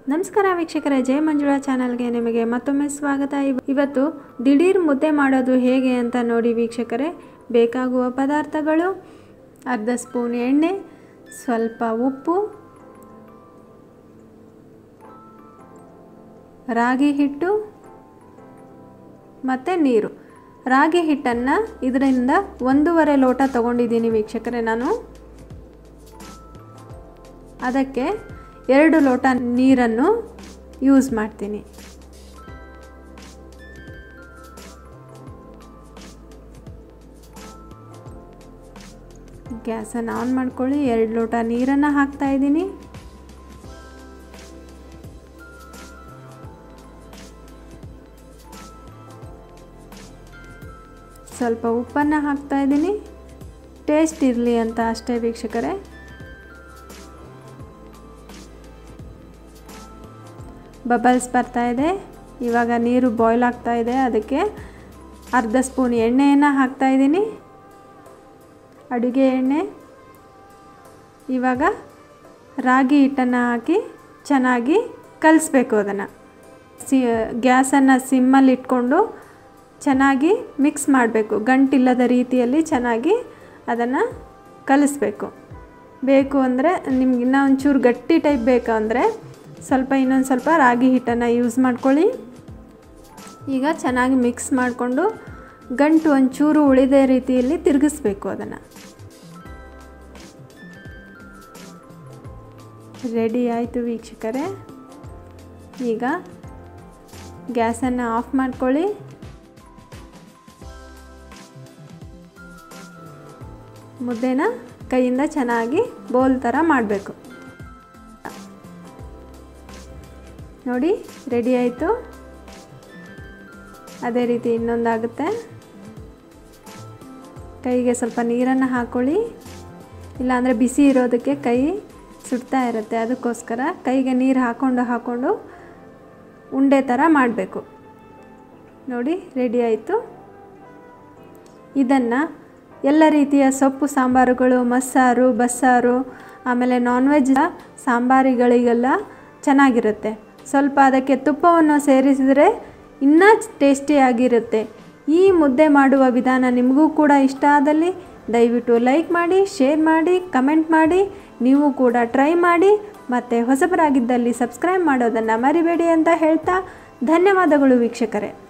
ನಮಸ್ಕಾರ ವೀಕ್ಷಕರೇ ಜಯ ಮಂಜುಳಾ ಚಾನಲ್ಗೆ ನಿಮಗೆ ಮತ್ತೊಮ್ಮೆ ಸ್ವಾಗತ ಇವ- ಇವತ್ತು ದಿಢೀರ್ ಮುದ್ದೆ ಮಾಡೋದು ಹೇಗೆ ಅಂತ ನೋಡಿ ವೀಕ್ಷಕರೇ ಬೇಕಾಗುವ ಪದಾರ್ಥಗಳು ಅರ್ಧ ಸ್ಪೂನ್ ಎಣ್ಣೆ ಸ್ವಲ್ಪ ಉಪ್ಪು ರಾಗಿ ಹಿಟ್ಟು ಮತ್ತು ನೀರು ರಾಗಿ ಹಿಟ್ಟನ್ನು ಇದರಿಂದ ಒಂದೂವರೆ ಲೋಟ ತಗೊಂಡಿದ್ದೀನಿ ವೀಕ್ಷಕರೇ ನಾನು ಅದಕ್ಕೆ ಎರಡು ಲೋಟ ನೀರನ್ನು ಯೂಸ್ ಮಾಡ್ತೀನಿ ಗ್ಯಾಸನ್ನು ಆನ್ ಮಾಡ್ಕೊಳ್ಳಿ ಎರಡು ಲೋಟ ನೀರನ್ನು ಹಾಕ್ತಾ ಇದ್ದೀನಿ ಸ್ವಲ್ಪ ಉಪ್ಪನ್ನು ಹಾಕ್ತಾ ಇದ್ದೀನಿ ಟೇಸ್ಟ್ ಇರಲಿ ಅಂತ ಅಷ್ಟೇ ವೀಕ್ಷಕರೇ ಬಬಲ್ಸ್ ಬರ್ತಾ ಇದೆ ಇವಾಗ ನೀರು ಬಾಯ್ಲ್ ಆಗ್ತಾ ಇದೆ ಅದಕ್ಕೆ ಅರ್ಧ ಸ್ಪೂನ್ ಎಣ್ಣೆಯನ್ನು ಹಾಕ್ತಾ ಇದ್ದೀನಿ ಅಡುಗೆ ಎಣ್ಣೆ ಇವಾಗ ರಾಗಿ ಹಿಟ್ಟನ್ನು ಹಾಕಿ ಚೆನ್ನಾಗಿ ಕಲಿಸ್ಬೇಕು ಅದನ್ನು ಸಿ ಗ್ಯಾಸನ್ನು ಸಿಮ್ಮಲ್ಲಿ ಇಟ್ಕೊಂಡು ಚೆನ್ನಾಗಿ ಮಿಕ್ಸ್ ಮಾಡಬೇಕು ಗಂಟಿಲ್ಲದ ರೀತಿಯಲ್ಲಿ ಚೆನ್ನಾಗಿ ಅದನ್ನು ಕಲಿಸ್ಬೇಕು ಬೇಕು ಅಂದರೆ ನಿಮ್ಗೆ ಇನ್ನೂ ಒಂಚೂರು ಗಟ್ಟಿ ಟೈಪ್ ಬೇಕು ಅಂದರೆ ಸ್ವಲ್ಪ ಇನ್ನೊಂದು ಸ್ವಲ್ಪ ರಾಗಿ ಹಿಟ್ಟನ್ನು ಯೂಸ್ ಮಾಡ್ಕೊಳ್ಳಿ ಈಗ ಚೆನ್ನಾಗಿ ಮಿಕ್ಸ್ ಮಾಡಿಕೊಂಡು ಗಂಟು ಒಂಚೂರು ಉಳಿದ ರೀತಿಯಲ್ಲಿ ತಿರುಗಿಸ್ಬೇಕು ಅದನ್ನು ರೆಡಿ ಆಯಿತು ವೀಕ್ಷಕರೇ ಈಗ ಗ್ಯಾಸನ್ನು ಆಫ್ ಮಾಡ್ಕೊಳ್ಳಿ ಮುದ್ದೆನ ಕೈಯಿಂದ ಚೆನ್ನಾಗಿ ಬೋಲ್ ಥರ ಮಾಡಬೇಕು ನೋಡಿ ರೆಡಿ ಆಯಿತು ಅದೇ ರೀತಿ ಇನ್ನೊಂದಾಗುತ್ತೆ ಕೈಗೆ ಸ್ವಲ್ಪ ನೀರನ್ನು ಹಾಕ್ಕೊಳ್ಳಿ ಇಲ್ಲಾಂದರೆ ಬಿಸಿ ಇರೋದಕ್ಕೆ ಕೈ ಸುಡ್ತಾ ಇರುತ್ತೆ ಅದಕ್ಕೋಸ್ಕರ ಕೈಗೆ ನೀರು ಹಾಕ್ಕೊಂಡು ಹಾಕ್ಕೊಂಡು ಉಂಡೆ ಥರ ಮಾಡಬೇಕು ನೋಡಿ ರೆಡಿ ಆಯಿತು ಇದನ್ನು ಎಲ್ಲ ರೀತಿಯ ಸೊಪ್ಪು ಸಾಂಬಾರುಗಳು ಮಸ್ಸಾರು ಬಸ್ಸಾರು ಆಮೇಲೆ ನಾನ್ ವೆಜ್ ಸಾಂಬಾರುಗಳಿಗೆಲ್ಲ ಚೆನ್ನಾಗಿರುತ್ತೆ ಸ್ವಲ್ಪ ಅದಕ್ಕೆ ತುಪ್ಪವನ್ನು ಸೇರಿಸಿದರೆ ಇನ್ನೂ ಟೇಸ್ಟಿಯಾಗಿರುತ್ತೆ ಈ ಮುದ್ದೆ ಮಾಡುವ ವಿಧಾನ ನಿಮಗೂ ಕೂಡ ಇಷ್ಟ ಆದಲ್ಲಿ ದಯವಿಟ್ಟು ಲೈಕ್ ಮಾಡಿ ಶೇರ್ ಮಾಡಿ ಕಮೆಂಟ್ ಮಾಡಿ ನೀವು ಕೂಡ ಟ್ರೈ ಮಾಡಿ ಮತ್ತು ಹೊಸಬರಾಗಿದ್ದಲ್ಲಿ ಸಬ್ಸ್ಕ್ರೈಬ್ ಮಾಡೋದನ್ನು ಮರಿಬೇಡಿ ಅಂತ ಹೇಳ್ತಾ ಧನ್ಯವಾದಗಳು ವೀಕ್ಷಕರೇ